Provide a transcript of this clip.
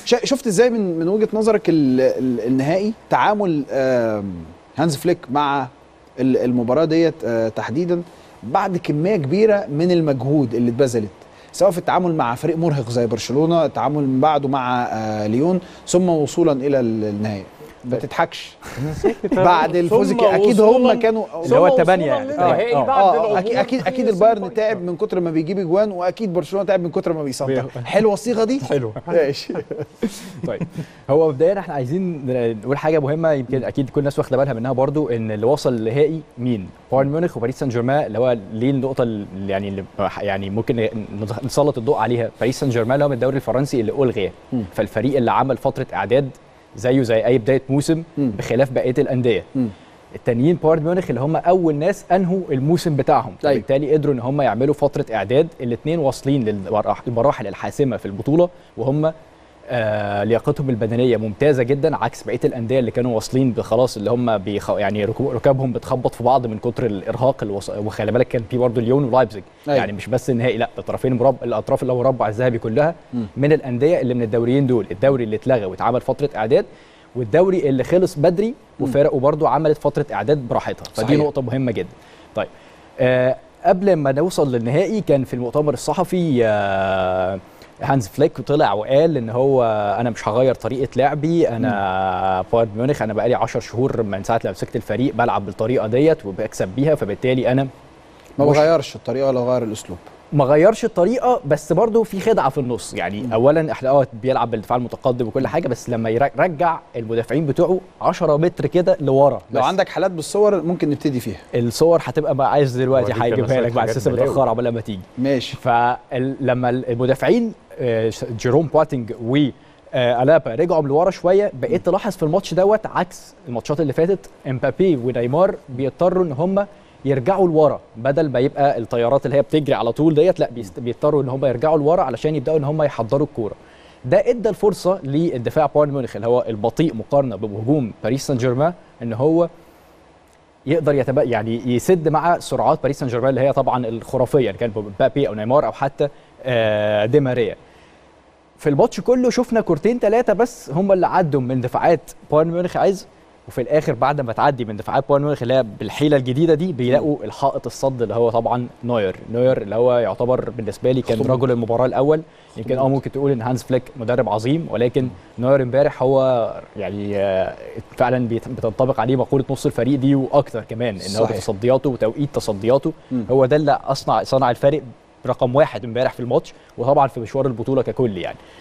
شا- شفت ازاي من من وجهه نظرك ال- ال- النهائي تعامل آم، هانز فليك مع ال- المباراه ديت آه، تحديدا بعد كميه كبيره من المجهود اللي اتبذلت سواء في التعامل مع فريق مرهق زي برشلونه التعامل من بعده مع آه، ليون ثم وصولا الى ال- النهائي ما تضحكش بعد الفوز ثم اكيد هم وصولاً- كانوا اللي هو ثم التمانية وصولاً يعني. للنهائي آه. بعد اه العبور اكيد اكيد في اكيد البايرن السيمي تعب فاينل. من كتر ما بيجيب اجوان واكيد برشلونه تعب من كتر ما بيصدر بي- حلوه الصيغه دي حلو ماشي طيب هو مبدئيا احنا عايزين نقول حاجه مهمه يمكن اكيد كل الناس واخده بالها منها برضو ان اللي وصل للنهائي مين؟ بايرن ميونخ وباريس سان جيرمان اللي هو ليه النقطه اللي يعني اللي يعني ممكن نسلط الضوء عليها باريس سان جيرمان اللي هو من الدوري الفرنسي اللي الغي مم. فالفريق اللي عمل فتره اعداد زيه زي اي بدايه موسم مم. بخلاف بقيه الانديه مم. التانيين بايرن ميونخ اللي هم اول ناس انهوا الموسم بتاعهم أيوة. فبالتالي قدروا ان هم يعملوا فتره اعداد الاثنين واصلين للمراحل الحاسمه في البطوله وهم آه لياقتهم البدنيه ممتازه جدا عكس بقيه الانديه اللي كانوا واصلين بخلاص اللي هم بيخ... يعني ركو- ركابهم بتخبط في بعض من كتر الارهاق الوص... وخلي بالك كان في برضه ليون ولايبزيج أيوة. يعني مش بس النهائي لا الطرفين مربع الاطراف اللي هو مربع الذهبي كلها مم. من الانديه اللي من الدوريين دول الدوري اللي اتلغى واتعمل فتره اعداد والدوري اللي خلص بدري وفرقه برضه عملت فتره اعداد براحتها فدي صحيح. نقطه مهمه جدا طيب آه قبل ما نوصل للنهائي كان في المؤتمر الصحفي آه هانز فليك طلع وقال ان هو انا مش هغير طريقه لعبي انا بايرن ميونخ انا بقالي 10 شهور من ساعه لما مسكت الفريق بلعب بالطريقه ديت وبكسب بيها فبالتالي انا ما مش- بغيرش الطريقه ولا غير الاسلوب ما غيرش الطريقه بس برضه في خدعه في النص يعني م. اولا احنا اه بيلعب بالدفاع المتقدم وكل حاجه بس لما يرجع المدافعين بتوعه 10 متر كده لورا لو بس عندك حالات بالصور ممكن نبتدي فيها الصور هتبقى بقى عايز دلوقتي ودي كمان هيجيبها شوية لك بعد حاجات اساسا بلاوي. متاخره عقبال لما تيجي ماشي فلما المدافعين آه، جيروم بواتينج و آه، الابا رجعوا لورا شويه بقيت تلاحظ في الماتش دوت عكس الماتشات اللي فاتت امبابي ونيمار بيضطروا ان هم يرجعوا لورا بدل ما يبقى الطيارات اللي هي بتجري على طول ديت لا بيست- بيضطروا ان هم يرجعوا لورا علشان يبداوا ان هم يحضروا الكوره ده ادى الفرصه للدفاع بايرن ميونخ اللي هو البطيء مقارنه بهجوم باريس سان جيرمان ان هو يقدر يتبقى يعني يسد مع سرعات باريس سان جيرمان اللي هي طبعا الخرافيه يعني كان مبابي او نيمار او حتى آه، دي ماريا في الماتش كله شفنا كورتين ثلاثه بس هم اللي عدوا من دفاعات بايرن ميونخ عايز وفي الاخر بعد ما تعدي من دفاعات بايرن ميونخ اللي هي بالحيله الجديده دي بيلاقوا الحائط الصد اللي هو طبعا نوير نوير اللي هو يعتبر بالنسبه لي كان خطوط. رجل المباراه الاول يمكن اه ممكن تقول ان هانز فليك مدرب عظيم ولكن نوير امبارح هو يعني آه، فعلا بيت- بتنطبق عليه مقوله نص الفريق دي واكتر كمان ان هو صحيح. بتصدياته وتوقيت تصدياته مم. هو ده اللي اصنع صنع الفارق رقم واحد امبارح في الماتش وطبعا في مشوار البطوله ككل يعني